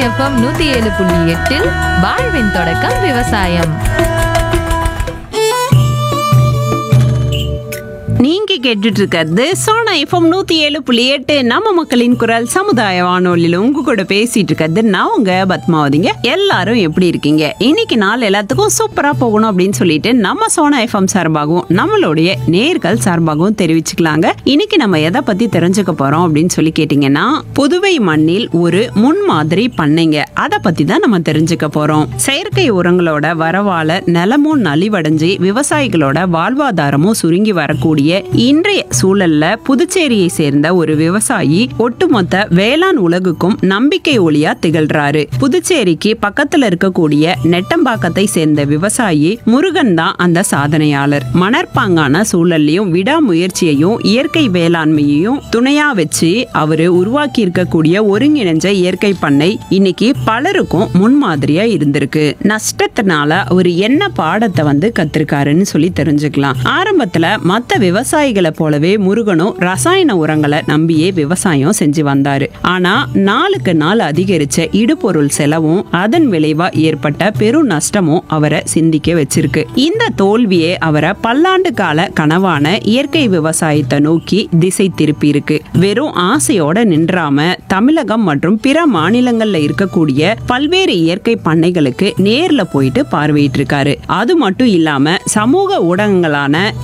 FM நூத்தி ஏழு புள்ளி எட்டில் வாழ்வின் தொடக்கம் விவசாயம் நீங்க கேட்டுட்டு இருக்கிறது சோனா எஃப்எம் நூத்தி ஏழு புள்ளி எட்டு நம்ம மக்களின் குரல் சமுதாய வானொலியில உங்க கூட பேசிட்டு இருக்கிறது நான் உங்க பத்மாவதிங்க எல்லாரும் எப்படி இருக்கீங்க இன்னைக்கு நாள் எல்லாத்துக்கும் சூப்பரா போகணும் அப்படின்னு சொல்லிட்டு நம்ம சோனா எஃப்எம் சார்பாகவும் நம்மளுடைய நேர்கள் சார்பாகவும் தெரிவிச்சுக்கலாங்க இன்னைக்கு நம்ம எதை பத்தி தெரிஞ்சுக்க போறோம் அப்படின்னு சொல்லி கேட்டீங்கன்னா புதுவை மண்ணில் ஒரு முன்மாதிரி பண்ணைங்க அதை பத்தி தான் நம்ம தெரிஞ்சுக்க போறோம் செயற்கை உரங்களோட வரவால நிலமும் நலிவடைஞ்சு விவசாயிகளோட வாழ்வாதாரமும் சுருங்கி வரக்கூடிய இன்றைய சூழல்ல புதுச்சேரியை சேர்ந்த ஒரு விவசாயி ஒட்டுமொத்த வேளாண் உலகுக்கும் நம்பிக்கை ஒளியா திகழ்றாரு புதுச்சேரிக்கு பக்கத்துல இருக்கக்கூடிய நெட்டம்பாக்கத்தை சேர்ந்த விவசாயி முருகன் தான் அந்த சாதனையாளர் மணற்பாங்கான சூழல்லையும் விடாமுயற்சியையும் இயற்கை வேளாண்மையையும் துணையா வச்சு அவரு உருவாக்கி இருக்கக்கூடிய ஒருங்கிணைஞ்ச இயற்கை பண்ணை இன்னைக்கு பலருக்கும் முன்மாதிரியா இருந்திருக்கு நஷ்டத்தினால அவர் என்ன பாடத்தை வந்து கத்திருக்காருன்னு சொல்லி தெரிஞ்சுக்கலாம் ஆரம்பத்துல மத்த விவசாயிகளை போலவே முருகனும் ரசாயன உரங்களை நம்பியே விவசாயம் செஞ்சு வந்தாரு ஆனா நாளுக்கு நாள் அதிகரிச்ச இடுபொருள் செலவும் அதன் விளைவா ஏற்பட்ட பெரும் நஷ்டமும் அவரை சிந்திக்க வச்சிருக்கு இந்த தோல்வியே அவரை பல்லாண்டு கால கனவான இயற்கை விவசாயத்தை நோக்கி திசை திருப்பி இருக்கு வெறும் ஆசையோட நின்றாம தமிழகம் மற்றும் பிற மாநிலங்கள்ல இருக்கக்கூடிய பல்வேறு இயற்கை பண்ணைகளுக்கு நேர்ல போயிட்டு பார்வையிட்டு இருக்காரு அது மட்டும் இல்லாம சமூக ஊடகங்களான